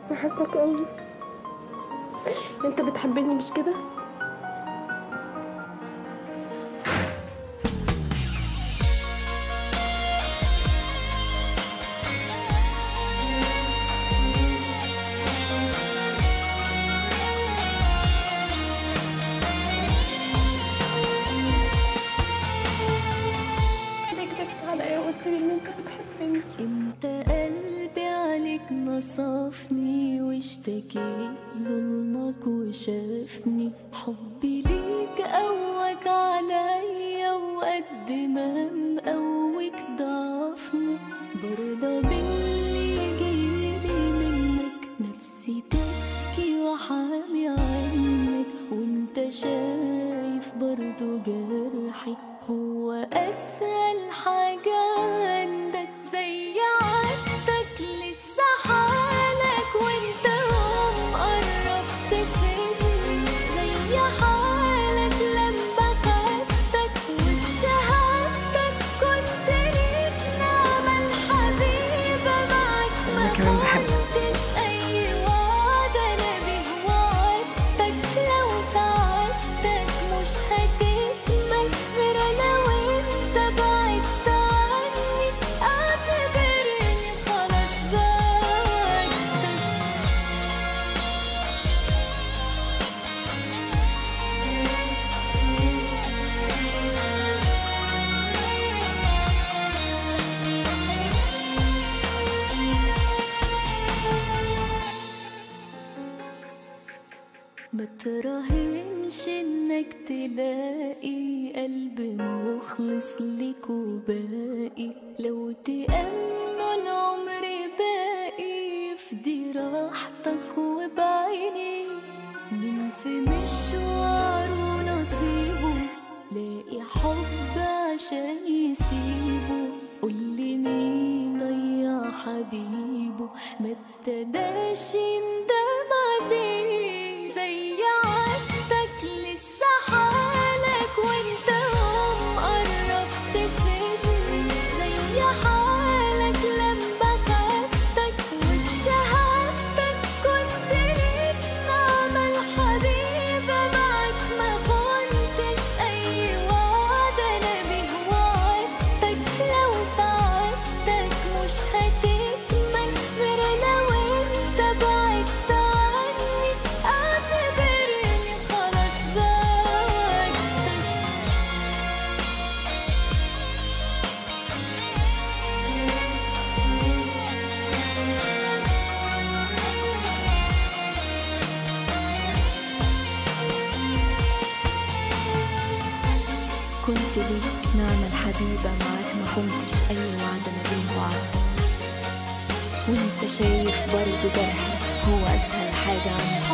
بحبك قوي انت بتحبني مش كده انا كدبت عليا وقلت لي ان انت بتحبني امتى قلبي عليك نصفني واشتكيت ظلمك وشافني حبي ليك قوك عليا وقد ما مقوك ضعفني برضى باللي يجيلي منك نفسي تشكي وحامي عنك وانت شايف برضو جرحي هو اسهل حاجة عندك زي عادتك لسه حالك وانت مقرب تسيبني زي حالك لما خدتك وبشهادتك كنت ليك نعمة الحبيبة معاك ما أنا كمان بحبك. كنتش أي وعد أنا بيه وعدتك لو ساعدتك مش هتكمل غير لو انت بعدت عني اعتبرني خلاص بعدتك ما تراهنش انك تلاقي قلب مخلص ليك وباقي لو تأمنوا العمر باقي يفدي راحتك وبعيني من في مشواره نصيبه لاقي حب عشان يسيبه قولي مين ضيع حبيبه ما ابتداش يندم عليه زي عادتك لسه حالك وانت مقرب تسيبني زي حالك لما خدتك وبشهادتك كنت ليك نعمة الحبيبة معاك ما كنتش أي وعد أنا بيه وعدتك لو ساعدتك مش هتكمل غير لو انت بعدت عني اعتبرني خلاص بعدتك كنت ليك نعمة الحبيبة معاك ما خنتش أي وعد أنا بيه وعدتك وانت شايف برضه جرحي هو أسهل حاجة عندي